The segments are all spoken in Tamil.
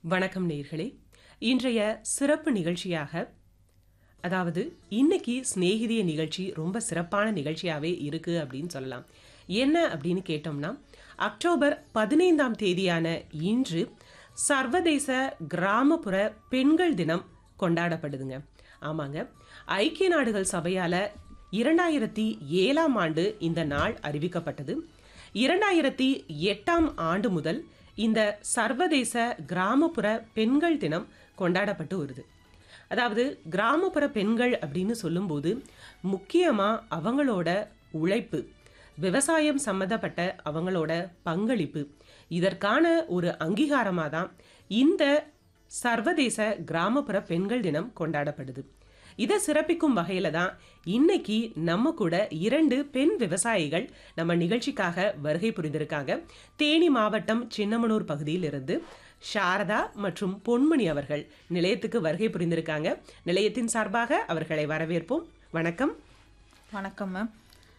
வணக்கம் நேர்களே இன்றைய சிறப்பு நிகழ்ச்சியாக அதாவது இன்னைக்கு சிநேகிதிய நிகழ்ச்சி ரொம்ப சிறப்பான நிகழ்ச்சியாகவே இருக்கு அப்படின்னு சொல்லலாம் என்ன அப்படின்னு கேட்டோம்னா அக்டோபர் பதினைந்தாம் தேதியான இன்று சர்வதேச கிராமப்புற பெண்கள் தினம் கொண்டாடப்படுதுங்க ஆமாங்க ஐக்கிய நாடுகள் சபையால் இரண்டாயிரத்தி ஏழாம் ஆண்டு இந்த நாள் அறிவிக்கப்பட்டது இரண்டாயிரத்தி எட்டாம் ஆண்டு முதல் இந்த சர்வதேச கிராமப்புற பெண்கள் தினம் கொண்டாடப்பட்டு வருது அதாவது கிராமப்புற பெண்கள் அப்படின்னு சொல்லும்போது முக்கியமாக அவங்களோட உழைப்பு விவசாயம் சம்மந்தப்பட்ட அவங்களோட பங்களிப்பு இதற்கான ஒரு அங்கீகாரமாக தான் இந்த சர்வதேச கிராமப்புற பெண்கள் தினம் கொண்டாடப்படுது இதை சிறப்பிக்கும் வகையில தான் இன்னைக்கு நம்ம கூட இரண்டு பெண் விவசாயிகள் நம்ம நிகழ்ச்சிக்காக வருகை புரிந்திருக்காங்க தேனி மாவட்டம் சின்னமனூர் பகுதியில் இருந்து சாரதா மற்றும் பொன்மணி அவர்கள் நிலையத்துக்கு வருகை புரிந்திருக்காங்க நிலையத்தின் சார்பாக அவர்களை வரவேற்போம் வணக்கம் வணக்கம் மேம்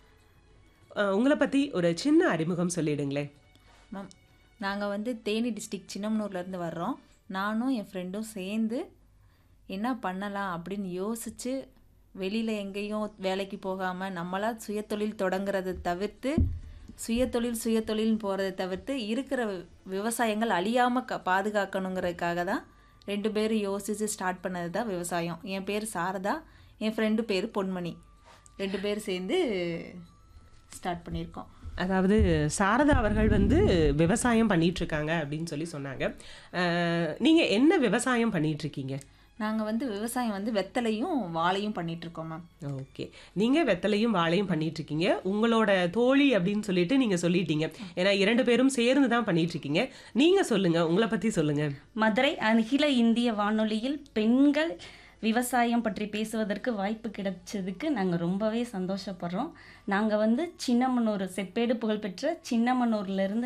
அஹ், உங்களை பத்தி ஒரு சின்ன அறிமுகம் சொல்லிடுங்களேன் மேம் நாங்கள் வந்து தேனி டிஸ்ட்ரிக்ட் சின்னமனூர்லேருந்து வர்றோம் நானும் என் ஃப்ரெண்டும் சேர்ந்து என்ன பண்ணலாம் அப்படின்னு யோசித்து வெளியில் எங்கேயும் வேலைக்கு போகாமல் நம்மளா சுயதொழில் தொடங்குறதை தவிர்த்து சுயதொழில் சுயதொழில்னு போகிறத தவிர்த்து இருக்கிற வி- விவசாயங்கள் அழியாமல் க பாதுகாக்கணுங்கிறதுக்காக தான் ரெண்டு பேரும் யோசித்து ஸ்டார்ட் பண்ணது தான் விவசாயம் என் பேர் சாரதா என் ஃப்ரெண்டு பேர் பொன்மணி ரெண்டு பேர் சேர்ந்து ஸ்டார்ட் பண்ணியிருக்கோம் அதாவது சாரதா அவர்கள் வந்து விவசாயம் பண்ணிட்டு இருக்காங்க அப்படின்னு சொல்லி சொன்னாங்க அஹ், நீங்க என்ன விவசாயம் பண்ணிட்டு இருக்கீங்க நாங்கள் வந்து விவசாயம் வந்து வெத்தலையும் வாழையும் பண்ணிட்டு இருக்கோம் மேம் ஓகே நீங்க வெத்தலையும் வாழையும் பண்ணிட்டு இருக்கீங்க உங்களோட தோழி அப்படின்னு சொல்லிட்டு நீங்க சொல்லிட்டீங்க ஏன்னா இரண்டு பேரும் சேர்ந்து தான் பண்ணிட்டு இருக்கீங்க நீங்க சொல்லுங்க உங்களை பத்தி சொல்லுங்க மதுரை அகில இந்திய வானொலியில் பெண்கள் விவசாயம் பற்றி பேசுவதற்கு வாய்ப்பு கிடைச்சதுக்கு நாங்கள் ரொம்பவே சந்தோஷப்படுறோம் நாங்கள் வந்து சின்னமனூர் செப்பேடு புகழ்பெற்ற சின்னமனூர்லேருந்து